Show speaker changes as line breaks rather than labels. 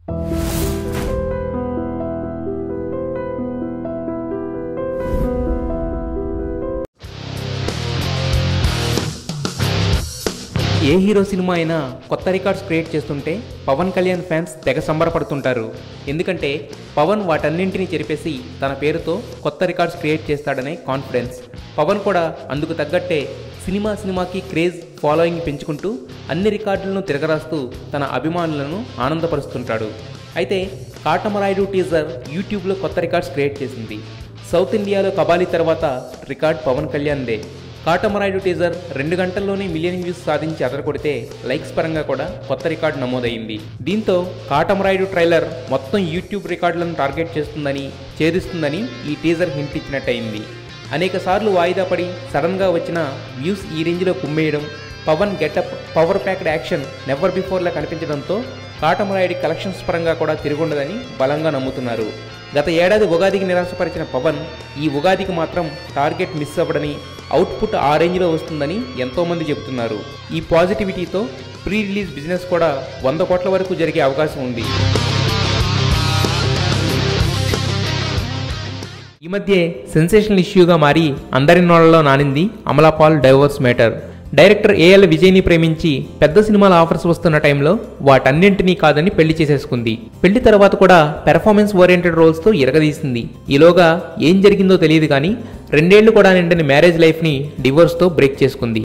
ఏ hero cinema అయినా కొత్త records create చేస్తుంటే పవన్ కళ్యాణ్ ఫ్యాన్స్ తెగ సంబరపడుతుంటారు ఎందుకంటే పవన్ వాటన్నింటినీ చెరిపేసి తన పేరుతో కొత్త రికార్డ్స్ క్రియేట్ చేస్తాడనే కాన్ఫిడెన్స్ పవన్ కూడా అందుకు తగ్గట్టే సినిమా సినిమాకి క్రేజ్ ఫాలోయింగ్ పెంచుకుంటూ అన్ని రికార్డులను తిరగరాస్తూ తన అభిమానులను ఆనందపరుస్తుంటాడు అయితే కాటమరాయుడు టీజర్ యూట్యూబ్లో కొత్త రికార్డ్స్ క్రియేట్ చేసింది సౌత్ ఇండియాలో కబాలీ తర్వాత రికార్డ్ పవన్ కళ్యాణ్దే కాటమరాయుడు టీజర్ రెండు గంటల్లోనే మిలియన్ వ్యూస్ సాధించి అదరకొడితే లైక్స్ పరంగా కూడా కొత్త రికార్డు నమోదైంది దీంతో కాటమరాయుడు ట్రైలర్ మొత్తం యూట్యూబ్ రికార్డులను టార్గెట్ చేస్తుందని ఛేదిస్తుందని ఈ టీజర్ హింట్ ఇచ్చినట్టయింది అనేక సార్లు వాయిదా పడి సడన్గా వచ్చిన వ్యూస్ ఈ రేంజ్లో కుమ్మేయడం Pawan getup power packed action never బిఫోర్లా కనిపించడంతో కాటమరాయుడి కలెక్షన్స్ పరంగా కూడా తిరుగుండదని బలంగా నమ్ముతున్నారు గత ఏడాది ఉగాదికి నిరాశపరిచిన పవన్ ఈ ఉగాదికి మాత్రం టార్గెట్ మిస్ అవ్వడని అవుట్పుట్ ఆ రేంజ్లో వస్తుందని ఎంతోమంది చెబుతున్నారు ఈ పాజిటివిటీతో ప్రీ రిలీజ్ బిజినెస్ కూడా వంద కోట్ల వరకు జరిగే అవకాశం ఉంది ఈ మధ్య సెన్సేషనల్ ఇష్యూగా మారి అందరి నోళ్లలో నానింది Amala Paul divorce matter director AL విజయ్ని ప్రేమించి పెద్ద సినిమాల ఆఫర్స్ వస్తున్న టైంలో వాటన్నింటినీ కాదని పెళ్లి చేసేసుకుంది పెళ్లి తర్వాత కూడా పెర్ఫార్మెన్స్ ఓరియంటెడ్ రోల్స్తో ఇరగదీసింది ఈలోగా ఏం జరిగిందో తెలియదు కానీ రెండేళ్లు కూడా నిండని మ్యారేజ్ లైఫ్ని డివోర్స్తో బ్రేక్ చేసుకుంది